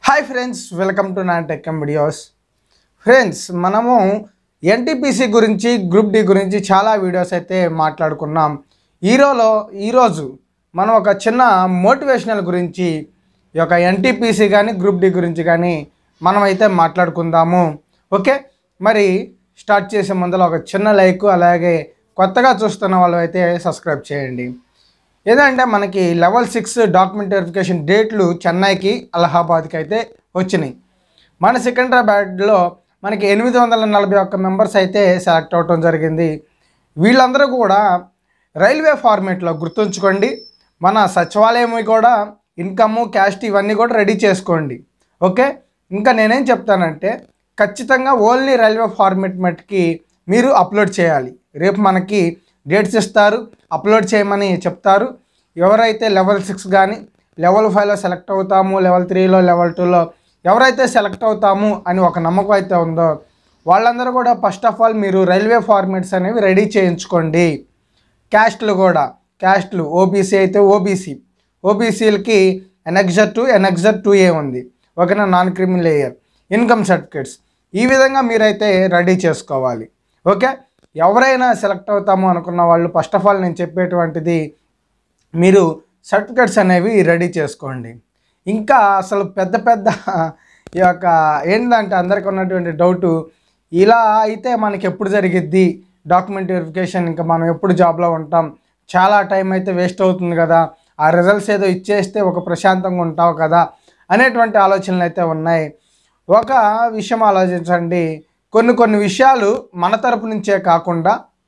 hi friends welcome to నా టెక్కం videos friends మనము ఎన్టీపీసీ గురించి గ్రూప్ డి గురించి చాలా వీడియోస్ అయితే మాట్లాడుకున్నాం ఈరోలో ఈరోజు మనం ఒక చిన్న మోటివేషనల్ గురించి ఈ యొక్క ఎన్టీపీసీ కానీ గ్రూప్ డి గురించి కానీ మనం అయితే మాట్లాడుకుందాము ఓకే మరి స్టార్ట్ చేసే ముందర ఒక చిన్న లైక్ అలాగే కొత్తగా చూస్తున్న వాళ్ళు అయితే సబ్స్క్రైబ్ చేయండి ఏదంటే మనకి లెవెల్ సిక్స్ డాక్యుమెంట్ వెరిఫికేషన్ డేట్లు చెన్నైకి అలహాబాద్కి అయితే వచ్చినాయి మన సికింద్రాబాద్లో మనకి ఎనిమిది వందల నలభై ఒక్క మెంబర్స్ అయితే సెలెక్ట్ అవ్వటం జరిగింది వీళ్ళందరూ కూడా రైల్వే ఫార్మేట్లో గుర్తుంచుకోండి మన సచివాలయం కూడా ఇన్కమ్ క్యాస్ట్ ఇవన్నీ కూడా రెడీ చేసుకోండి ఓకే ఇంకా నేనేం చెప్తానంటే ఖచ్చితంగా ఓన్లీ రైల్వే ఫార్మేట్ మట్టుకి మీరు అప్లోడ్ చేయాలి రేపు మనకి డేట్స్ ఇస్తారు అప్లోడ్ చేయమని చెప్తారు ఎవరైతే లెవెల్ సిక్స్ కానీ లెవెల్ ఫైవ్లో సెలెక్ట్ అవుతాము లెవెల్ త్రీలో లెవెల్ టూలో ఎవరైతే సెలెక్ట్ అవుతాము అని ఒక నమ్మకం అయితే ఉందో వాళ్ళందరూ కూడా ఫస్ట్ ఆఫ్ ఆల్ మీరు రైల్వే ఫార్మేట్స్ అనేవి రెడీ చేయించుకోండి క్యాస్ట్లు కూడా క్యాస్ట్లు ఓబీసీ అయితే ఓబీసీ ఓబీసీలకి annexure two annexure two A ఉంది ఓకేనా non criminal layer income certificates ఈ విధంగా మీరైతే రెడీ చేసుకోవాలి ఓకే ఎవరైనా సెలెక్ట్ అవుతాము అనుకున్న వాళ్ళు ఫస్ట్ ఆఫ్ ఆల్ నేను చెప్పేటువంటిది మీరు సర్టిఫికెట్స్ అనేవి రెడీ చేసుకోండి ఇంకా అసలు పెద్ద పెద్ద ఈ యొక్క ఏంటంటే అందరికీ ఉన్నటువంటి డౌటు ఇలా అయితే మనకి ఎప్పుడు జరిగిద్ది డాక్యుమెంట్ వెరిఫికేషన్ ఇంకా మనం ఎప్పుడు జాబ్లో ఉంటాం చాలా టైం అయితే వేస్ట్ అవుతుంది కదా ఆ రిజల్ట్స్ ఏదో ఇచ్చేస్తే ఒక ప్రశాంతంగా ఉంటావు కదా అనేటువంటి ఆలోచనలు అయితే ఉన్నాయి ఒక విషయం ఆలోచించండి కొన్ని కొన్ని విషయాలు మన తరపు నుంచే కాకుండా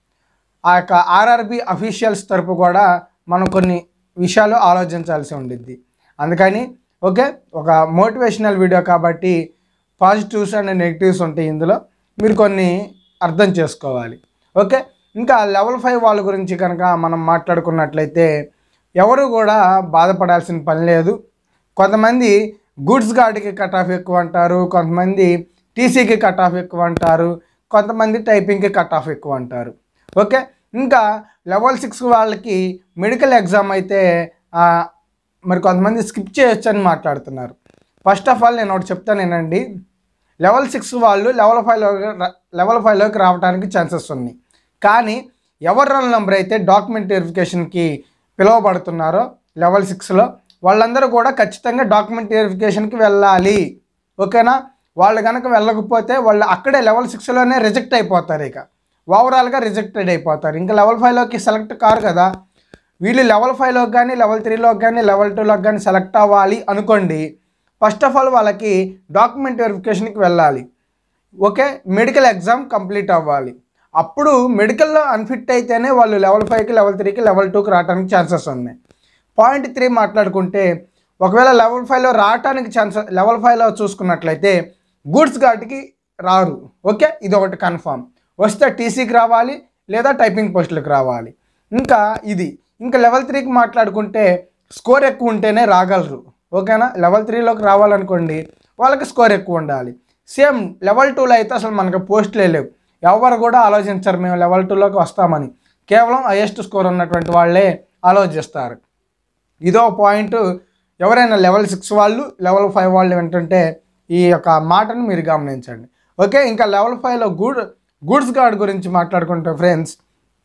ఆ యొక్క ఆర్ఆర్బి అఫీషియల్స్ తరపు కూడా మనం కొన్ని విషయాలు ఆలోచించాల్సి ఉండిద్ది అందుకని ఓకే ఒక మోటివేషనల్ వీడియో కాబట్టి పాజిటివ్స్ అండ్ నెగిటివ్స్ ఉంటాయి ఇందులో మీరు కొన్ని అర్థం చేసుకోవాలి ఓకే ఇంకా లెవెల్ ఫైవ్ వాళ్ళ గురించి కనుక మనం మాట్లాడుకున్నట్లయితే ఎవరు కూడా బాధపడాల్సిన పని లేదు కొంతమంది గుడ్స్ గార్డ్కి కట్ ఆఫ్ ఎక్కువ అంటారు కొంతమంది టీసీకి కట్ ఆఫ్ ఎక్కువ అంటారు కొంతమంది టైపింగ్కి కట్ ఆఫ్ ఎక్కువ అంటారు ఓకే ఇంకా లెవెల్ సిక్స్ వాళ్ళకి మెడికల్ ఎగ్జామ్ అయితే ఆ, మరి కొంతమంది స్కిప్ చేయొచ్చు అని మాట్లాడుతున్నారు ఫస్ట్ ఆఫ్ ఆల్ నేను ఒకటి చెప్తానేనండి లెవెల్ సిక్స్ వాళ్ళు లెవెల్ ఫైవ్లో లెవెల్ ఫైవ్లోకి రావడానికి ఛాన్సెస్ ఉన్నాయి కానీ ఎవరి రోల్ నెంబర్ అయితే డాక్యుమెంట్ వెరిఫికేషన్కి పిలువబడుతున్నారో లెవెల్ సిక్స్లో వాళ్ళందరూ కూడా ఖచ్చితంగా డాక్యుమెంట్ వెరిఫికేషన్కి వెళ్ళాలి ఓకేనా వాళ్ళు కనుక వెళ్ళకపోతే వాళ్ళు అక్కడే లెవెల్ సిక్స్లోనే రిజెక్ట్ అయిపోతారు ఇక ఓవరాల్గా రిజెక్టెడ్ అయిపోతారు ఇంకా లెవెల్ ఫైవ్లోకి సెలెక్ట్ కారు కదా వీళ్ళు లెవెల్ ఫైవ్లోకి కానీ లెవెల్ త్రీలోకి కానీ లెవెల్ టూలోకి కానీ సెలెక్ట్ అవ్వాలి అనుకోండి ఫస్ట్ ఆఫ్ ఆల్ వాళ్ళకి డాక్యుమెంట్ వెరిఫికేషన్కి వెళ్ళాలి ఓకే మెడికల్ ఎగ్జామ్ కంప్లీట్ అవ్వాలి అప్పుడు మెడికల్లో అన్ఫిట్ అయితేనే వాళ్ళు లెవెల్ ఫైవ్కి లెవెల్ త్రీకి లెవెల్ టూకి రావడానికి ఛాన్సెస్ ఉన్నాయి పాయింట్ త్రీ మాట్లాడుకుంటే ఒకవేళ లెవెల్ ఫైవ్లో రావడానికి ఛాన్సెస్ లెవెల్ ఫైవ్లో చూసుకున్నట్లయితే గూడ్స్ గార్డ్కి రారు ఓకే ఇది ఒకటి కన్ఫామ్ వస్తే టీసీకి రావాలి లేదా టైపింగ్ పోస్టులకు రావాలి ఇంకా ఇది ఇంకా లెవెల్ త్రీకి మాట్లాడుకుంటే స్కోర్ ఎక్కువ ఉంటేనే రాగలరు ఓకేనా లెవెల్ త్రీలోకి రావాలనుకోండి వాళ్ళకి స్కోర్ ఎక్కువ ఉండాలి సేమ్ లెవెల్ టూలో అయితే అసలు మనకి పోస్టులే లేవు ఎవరు కూడా ఆలోచించరు మేము లెవెల్ టూలోకి వస్తామని కేవలం హైయెస్ట్ స్కోర్ ఉన్నటువంటి వాళ్ళే ఆలోచిస్తారు ఇదో పాయింట్ ఎవరైనా లెవెల్ సిక్స్ వాళ్ళు లెవెల్ ఫైవ్ వాళ్ళు వింటుంటే ఈ యొక్క మాటను మీరు గమనించండి ఓకే ఇంకా లెవెల్ ఫైవ్లో గుడ్ గుడ్స్ గార్డ్ గురించి మాట్లాడుకుంటే ఫ్రెండ్స్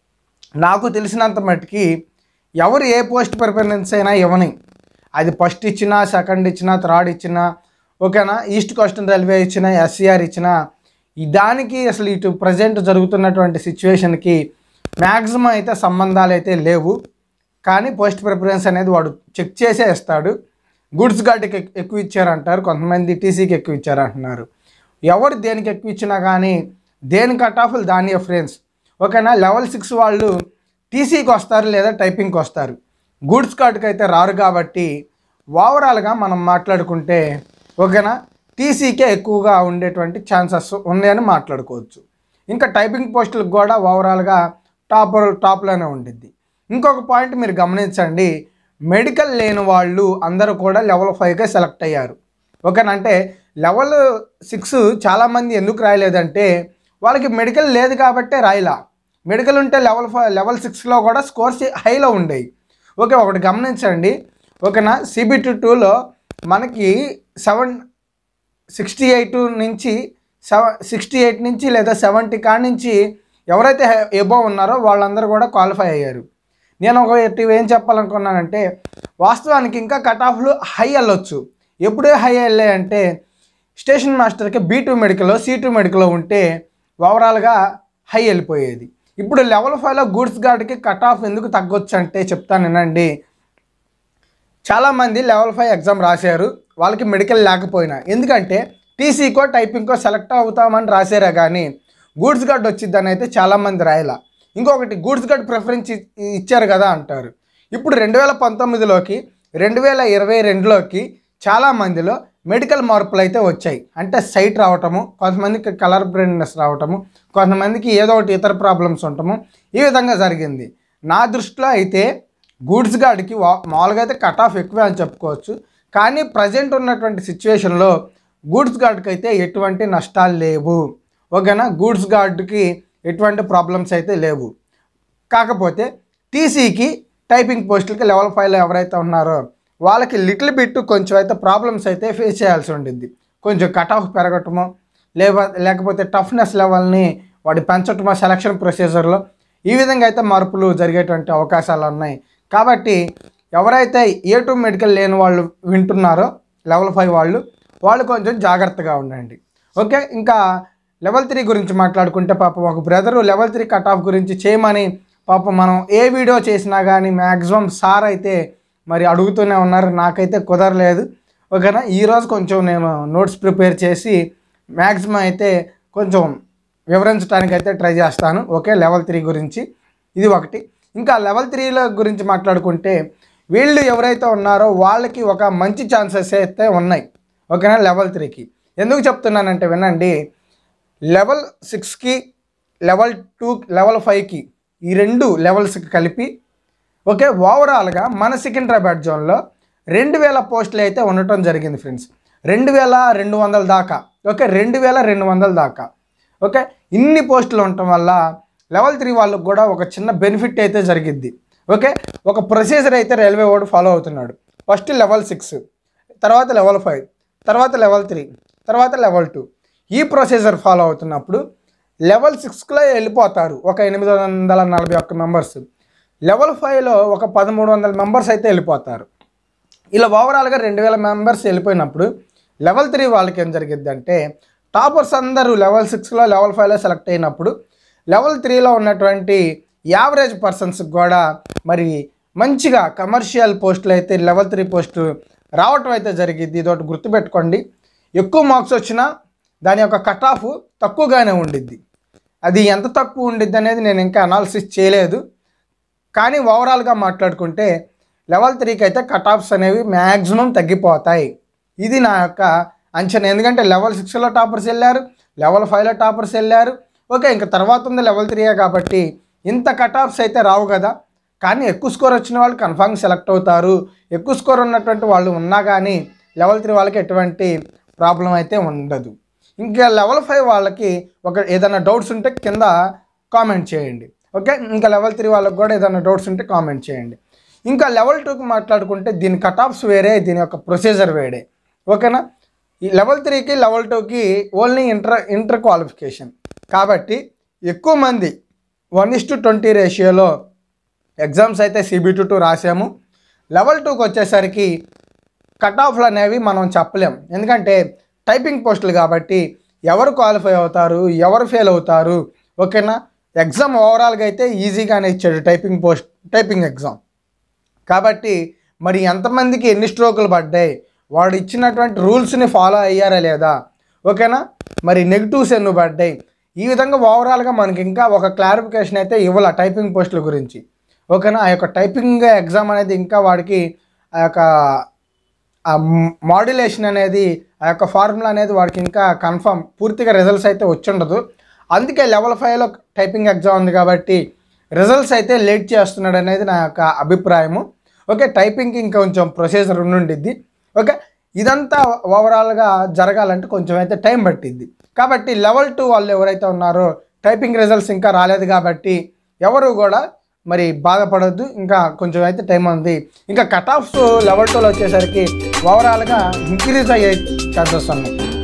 నాకు తెలిసినంత మట్టుకి ఎవరు ఏ పోస్ట్ ప్రిఫరెన్స్ అయినా ఇవ్వని అది ఫస్ట్ ఇచ్చినా సెకండ్ ఇచ్చినా థర్డ్ ఇచ్చినా ఓకేనా ఈస్ట్ కోస్టల్ రైల్వే ఇచ్చినా ఎస్సీఆర్ ఇచ్చినా ఈ దానికి అసలు ఇటు ప్రజెంట్ జరుగుతున్నటువంటి సిచ్యువేషన్కి మ్యాక్సిమం అయితే సంబంధాలు అయితే లేవు కానీ పోస్ట్ ప్రిఫరెన్స్ అనేది వాడు చెక్ చేసే ఇస్తాడు గుడ్స్ గార్డ్కి ఎక్కువ ఇచ్చారంటారు కొంతమంది టీసీకి ఎక్కువ ఇచ్చారంటున్నారు ఎవరు దేనికి ఎక్కువ ఇచ్చినా కానీ దేని కట్ ఆఫ్లు దాని ఫ్రెండ్స్ ఓకేనా లెవెల్ సిక్స్ వాళ్ళు టీసీకి వస్తారు లేదా టైపింగ్కి వస్తారు గూడ్స్ కార్డ్కి అయితే రారు కాబట్టి ఓవరాల్గా మనం మాట్లాడుకుంటే ఓకేనా టీసీకే ఎక్కువగా ఉండేటువంటి ఛాన్సెస్ ఉన్నాయని మాట్లాడుకోవచ్చు ఇంకా టైపింగ్ పోస్టులకు కూడా ఓవరాల్గా టాప్ టాప్లోనే ఉండిద్ది ఇంకొక పాయింట్ మీరు గమనించండి మెడికల్ లేని వాళ్ళు అందరూ కూడా లెవెల్ ఫైవ్కే సెలెక్ట్ అయ్యారు ఓకేనా అంటే లెవెల్ సిక్స్ చాలామంది ఎందుకు రాయలేదంటే వాళ్ళకి మెడికల్ లేదు కాబట్టే రాయలా మెడికల్ ఉంటే లెవెల్ ఫైవ్ లెవెల్ సిక్స్లో కూడా స్కోర్స్ హైలో ఉండేవి ఓకే ఒకటి గమనించండి ఓకేనా సిబిటి టూలో మనకి సెవెన్ సిక్స్టీ ఎయిట్ నుంచి సెవ సిక్స్టీ ఎయిట్ నుంచి లేదా సెవెంటీ కాడ నుంచి ఎవరైతే ఎబో ఉన్నారో వాళ్ళందరూ కూడా క్వాలిఫై అయ్యారు నేను ఒకటి ఏం చెప్పాలనుకున్నానంటే వాస్తవానికి ఇంకా కట్ ఆఫ్లు హై వెళ్ళొచ్చు ఎప్పుడే హై వెళ్ళాయంటే స్టేషన్ మాస్టర్కి B two medical C two medical ఉంటే ఓవరాల్గా హై వెళ్ళిపోయేది ఇప్పుడు లెవెల్ ఫైవ్లో గూడ్స్ గార్డ్కి కట్ ఆఫ్ ఎందుకు తగ్గొచ్చు అంటే చెప్తాను వినండి చాలామంది లెవెల్ ఫైవ్ ఎగ్జామ్ రాశారు వాళ్ళకి మెడికల్ లేకపోయినా ఎందుకంటే టీసీకో టైపింగ్కో సెలెక్ట్ అవుతామని రాశారా కానీ గూడ్స్ గార్డ్ వచ్చిద్దని అయితే చాలామంది రాయలా ఇంకొకటి గూడ్స్ గార్డ్ ప్రిఫరెన్స్ ఇ- ఇచ్చారు కదా అంటారు ఇప్పుడు రెండు వేల పంతొమ్మిదిలోకి రెండు వేల ఇరవై రెండులోకి చాలామందిలో మెడికల్ మార్పులు అయితే వచ్చాయి అంటే సైట్ రావటము కొంతమందికి కలర్ బ్రైండ్నెస్ రావటము కొంతమందికి ఏదో ఒకటి ఇతర ప్రాబ్లమ్స్ ఉండటము ఈ విధంగా జరిగింది నా దృష్టిలో అయితే గూడ్స్ గార్డ్కి వా- మామూలుగా అయితే కట్ ఆఫ్ ఎక్కువే అని చెప్పుకోవచ్చు కానీ ప్రజెంట్ ఉన్నటువంటి సిచ్యువేషన్లో గూడ్స్ గార్డ్కి అయితే ఎటువంటి నష్టాలు లేవు ఓకేనా గూడ్స్ గార్డ్కి ఎటువంటి ప్రాబ్లమ్స్ అయితే లేవు కాకపోతే టీసీకి టైపింగ్ పోస్టులకి లెవెల్ ఫైవ్లో ఎవరైతే ఉన్నారో వాళ్ళకి లిటిల్ బిట్ కొంచెం అయితే ప్రాబ్లమ్స్ అయితే ఫేస్ చేయాల్సి ఉండింది కొంచెం కట్ ఆఫ్ పెరగటమో లేవ లేకపోతే టఫ్నెస్ లెవెల్ని వాడి పెంచటమో సెలక్షన్ ప్రొసీజర్లో ఈ విధంగా అయితే మార్పులు జరిగేటువంటి అవకాశాలు ఉన్నాయి కాబట్టి ఎవరైతే ఏ టూ మెడికల్ లేని వాళ్ళు వింటున్నారో లెవెల్ ఫైవ్ వాళ్ళు వాళ్ళు కొంచెం జాగ్రత్తగా ఉండండి ఓకే ఇంకా లెవెల్ త్రీ గురించి మాట్లాడుకుంటే పాపం ఒక brother level three cut off గురించి చేయమని పాపం మనం ఏ వీడియో చేసినా కానీ మ్యాక్సిమం సార్ అయితే మరి అడుగుతూనే ఉన్నారు నాకైతే కుదరలేదు ఓకేనా ఈరోజు కొంచెం నేను నోట్స్ ప్రిపేర్ చేసి మ్యాక్సిమం అయితే కొంచెం వివరించడానికి అయితే ట్రై చేస్తాను ఓకే లెవెల్ త్రీ గురించి ఇది ఒకటి ఇంకా లెవెల్ త్రీల గురించి మాట్లాడుకుంటే వీళ్ళు ఎవరైతే ఉన్నారో వాళ్ళకి ఒక మంచి ఛాన్సెస్ అయితే ఉన్నాయి ఓకేనా లెవెల్ త్రీకి ఎందుకు చెప్తున్నానంటే వినండి లెవెల్ సిక్స్కి లెవెల్ టూ లెవెల్ ఫైవ్కి ఈ రెండు లెవెల్స్కి కలిపి ఓకే ఓవరాల్గా మన సికింద్రాబాద్ జోన్లో రెండు వేల పోస్టులు అయితే ఉండటం జరిగింది ఫ్రెండ్స్ రెండు వేల రెండు వందల దాకా ఓకే రెండు వేల రెండు వందల దాకా ఓకే ఇన్ని పోస్టులు ఉండటం వల్ల లెవెల్ త్రీ వాళ్ళకు కూడా ఒక చిన్న బెనిఫిట్ అయితే జరిగిద్ది ఓకే ఒక ప్రొసీజర్ అయితే రైల్వే వాడు ఫాలో అవుతున్నాడు ఫస్ట్ లెవెల్ సిక్స్ తర్వాత లెవెల్ ఫైవ్ తర్వాత లెవెల్ త్రీ తర్వాత లెవెల్ టూ ఈ ప్రొసీజర్ ఫాలో అవుతున్నప్పుడు లెవెల్ సిక్స్లో వెళ్ళిపోతారు ఒక ఎనిమిది వందల నలభై ఒక్క మెంబర్స్ లెవెల్ ఫైవ్లో ఒక పదమూడు వందల మెంబర్స్ అయితే వెళ్ళిపోతారు ఇలా ఓవరాల్గా రెండు వేల మెంబర్స్ వెళ్ళిపోయినప్పుడు లెవెల్ త్రీ వాళ్ళకి ఏం జరిగిద్ది అంటే టాపర్స్ అందరూ లెవెల్ సిక్స్లో లెవెల్ ఫైవ్లో సెలెక్ట్ అయినప్పుడు లెవెల్ త్రీలో ఉన్నటువంటి యావరేజ్ పర్సన్స్కి కూడా మరి మంచిగా కమర్షియల్ పోస్టులు అయితే లెవెల్ త్రీ పోస్టు రావటం అయితే జరిగింది ఇదొకటి గుర్తుపెట్టుకోండి ఎక్కువ మార్క్స్ వచ్చినా దాని యొక్క కట్ ఆఫ్ తక్కువగానే ఉండిద్ది అది ఎంత తక్కువ ఉండిద్ది అనేది నేను ఇంకా అనాలిసిస్ చేయలేదు కానీ ఓవరాల్గా మాట్లాడుకుంటే లెవెల్ త్రీకి అయితే కట్ ఆఫ్స్ అనేవి మ్యాక్సిమం తగ్గిపోతాయి ఇది నా యొక్క అంచనా ఎందుకంటే లెవెల్ సిక్స్లో టాపర్స్ వెళ్ళారు లెవెల్ ఫైవ్లో టాపర్స్ వెళ్ళారు ఓకే ఇంకా తర్వాత ఉంది లెవెల్ త్రీయే కాబట్టి ఇంత కట్ ఆఫ్స్ అయితే రావు కదా కానీ ఎక్కువ స్కోర్ వచ్చిన వాళ్ళు కన్ఫామ్ సెలెక్ట్ అవుతారు ఎక్కువ స్కోర్ ఉన్నటువంటి వాళ్ళు ఉన్నా కానీ లెవెల్ త్రీ వాళ్ళకి ఎటువంటి ప్రాబ్లం అయితే ఉండదు ఇంకా లెవెల్ ఫైవ్ వాళ్ళకి ఒక ఏదైనా డౌట్స్ ఉంటే కింద కామెంట్ చేయండి ఓకే ఇంకా లెవెల్ త్రీ వాళ్ళకి కూడా ఏదైనా డౌట్స్ ఉంటే కామెంట్ చేయండి ఇంకా లెవెల్ టూకి మాట్లాడుకుంటే దీని కట్ ఆఫ్స్ వేరే దీని యొక్క ప్రొసీజర్ వేరే ఓకేనా ఈ లెవెల్ త్రీకి లెవెల్ టూకి ఓన్లీ ఇంటర్ ఇంటర్ క్వాలిఫికేషన్ కాబట్టి ఎక్కువ మంది వన్ ఇస్ టు ట్వంటీ రేషియోలో ఎగ్జామ్స్ అయితే సిబిటి టూ రాసాము లెవెల్ టూకి వచ్చేసరికి కట్ ఆఫ్లు అనేవి మనం చెప్పలేం ఎందుకంటే టైపింగ్ పోస్టులు కాబట్టి ఎవరు క్వాలిఫై అవుతారు ఎవరు ఫెయిల్ అవుతారు ఓకేనా ఎగ్జామ్ ఓవరాల్గా అయితే ఈజీగానే ఇచ్చాడు టైపింగ్ పోస్ట్ టైపింగ్ ఎగ్జామ్ కాబట్టి మరి ఎంతమందికి ఎన్ని స్ట్రోకులు పడ్డాయి వాడు ఇచ్చినటువంటి రూల్స్ని ఫాలో అయ్యారా లేదా ఓకేనా మరి నెగిటివ్స్ ఎన్ని పడ్డాయి ఈ విధంగా ఓవరాల్గా మనకి ఇంకా ఒక క్లారిఫికేషన్ అయితే ఇవ్వాల టైపింగ్ పోస్టుల గురించి ఓకేనా ఆ యొక్క టైపింగ్ ఎగ్జామ్ అనేది ఇంకా వాడికి ఆ యొక్క ఆ మాడ్యులేషన్ అనేది ఆ యొక్క ఫార్ములా అనేది వాడికి ఇంకా కన్ఫర్మ్ పూర్తిగా రిజల్ట్స్ అయితే వచ్చిండదు అందుకే లెవెల్ ఫైవ్లో టైపింగ్ ఎగ్జామ్ ఉంది కాబట్టి రిజల్ట్స్ అయితే లేట్ చేస్తున్నాడు అనేది నా యొక్క అభిప్రాయము ఓకే టైపింగ్కి ఇంకా కొంచెం ప్రొసీజర్ ఉండుండిద్ది ఓకే ఇదంతా ఓవరాల్గా జరగాలంటే కొంచెం అయితే టైం పట్టిద్ది కాబట్టి లెవెల్ టూ వాళ్ళు ఎవరైతే ఉన్నారో టైపింగ్ రిజల్ట్స్ ఇంకా రాలేదు కాబట్టి ఎవరు కూడా మరి బాధపడొద్దు ఇంకా కొంచెం అయితే టైం ఉంది ఇంకా కట్ ఆఫ్స్ లెవెల్ టూలో వచ్చేసరికి ఓవరాల్గా ఇంక్రీజ్ అయ్యే ఛాన్సెస్ ఉన్నాయి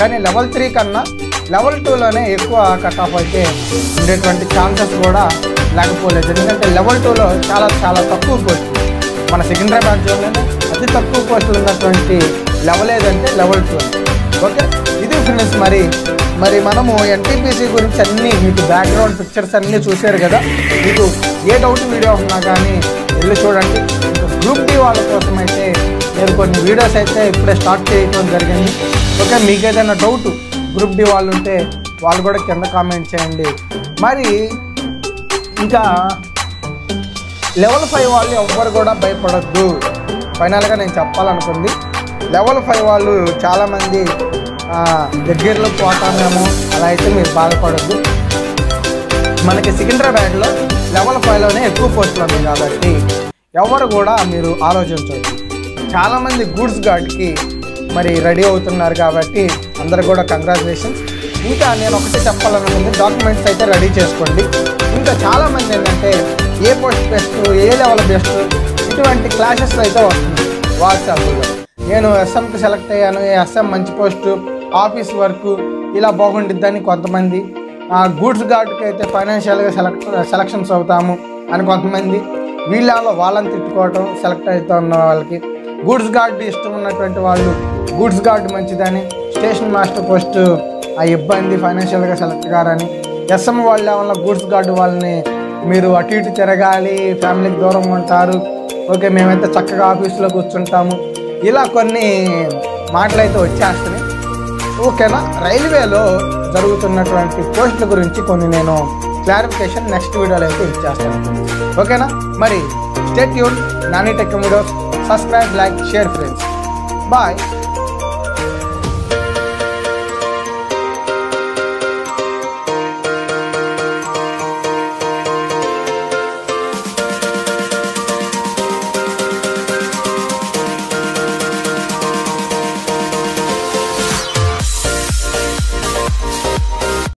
కానీ లెవెల్ త్రీ కన్నా లెవెల్ టూలోనే ఎక్కువ కట్ ఆఫ్ అయితే ఉండేటువంటి ఛాన్సెస్ కూడా లేకపోలేదు ఎందుకంటే లెవెల్ టూలో చాలా చాలా తక్కువ పోస్టులు మన సికింద్రాబాద్ జోన్లోనే అతి తక్కువ పోస్టులు ఉన్నటువంటి లెవెల్ ఏదంటే లెవెల్ టూ ఓకే ఇది ఫ్రెండ్స్ మరి మరి మనము ఎన్టీపీసీ గురించి అన్నీ మీకు బ్యాక్గ్రౌండ్ పిక్చర్స్ అన్నీ చూశారు కదా మీకు ఏ డౌట్ వీడియో ఉన్నా కానీ వెళ్ళి చూడండి గ్రూప్ డి వాళ్ళ కోసం అయితే నేను కొన్ని వీడియోస్ అయితే ఇప్పుడే స్టార్ట్ చేయడం జరిగింది ఓకే మీకు ఏదైనా డౌట్ గ్రూప్ డి వాళ్ళు ఉంటే వాళ్ళు కూడా కింద కామెంట్ చేయండి మరి ఇంకా లెవెల్ ఫైవ్ వాళ్ళు ఎవ్వరు కూడా భయపడద్దు ఫైనల్గా నేను చెప్పాలనుకుంది లెవెల్ ఫైవ్ వాళ్ళు చాలామంది ఆ, దగ్గరలో పోతామేమో అలా అయితే మీరు బాధపడద్దు మనకి సికింద్రాబాద్లో లెవెల్ ఫైవ్లోనే ఎక్కువ పోస్టులు ఉన్నాయి కాబట్టి ఎవరు కూడా మీరు ఆలోచించవద్దు చాలామంది గూడ్స్ గార్డ్కి మరి రెడీ అవుతున్నారు కాబట్టి అందరు కూడా కంగ్రాచులేషన్స్ ఇంకా నేను ఒకటే చెప్పాలనుకుంది డాక్యుమెంట్స్ అయితే రెడీ చేసుకోండి ఇంకా చాలామంది ఏంటంటే ఏ పోస్ట్ బెస్ట్ ఏ లెవెల్ బెస్ట్ ఇటువంటి క్లాసెస్ అయితే వస్తుంది వాట్సాప్లో నేను ఎస్ఎంకి సెలెక్ట్ అయ్యాను ఎస్ఎం మంచి పోస్టు ఆఫీస్ వర్క్ ఇలా బాగుండిద్దని కొంతమంది గూడ్స్ గార్డ్కి అయితే ఫైనాన్షియల్గా సెలెక్ట్ సెలక్షన్స్ అవుతాము అని కొంతమంది వీళ్ళలో వాళ్ళని తిట్టుకోవటం సెలెక్ట్ అవుతున్న వాళ్ళకి గూడ్స్ గార్డ్ ఇష్టం ఉన్నటువంటి వాళ్ళు గూడ్స్ గార్డ్ మంచిదని స్టేషన్ మాస్టర్ పోస్ట్ ఆ ఇబ్బంది ఫైనాన్షియల్గా సెలెక్ట్ కారని ఎస్ఎం వాళ్ళ వల్ల గూడ్స్ గార్డ్ వాళ్ళని మీరు అటు ఇటు తిరగాలి ఫ్యామిలీకి దూరం ఉంటారు ఓకే మేమైతే చక్కగా ఆఫీస్లో కూర్చుంటాము ఇలా కొన్ని మాటలు అయితే వచ్చేస్తున్నాయి ఓకేనా రైల్వేలో జరుగుతున్నటువంటి పోస్టుల గురించి కొన్ని నేను క్లారిఫికేషన్ నెక్స్ట్ వీడియోలో అయితే ఇచ్చేస్తాను ఓకేనా మరి స్టేట్ యూన్ Nani tech videos subscribe like share friends bye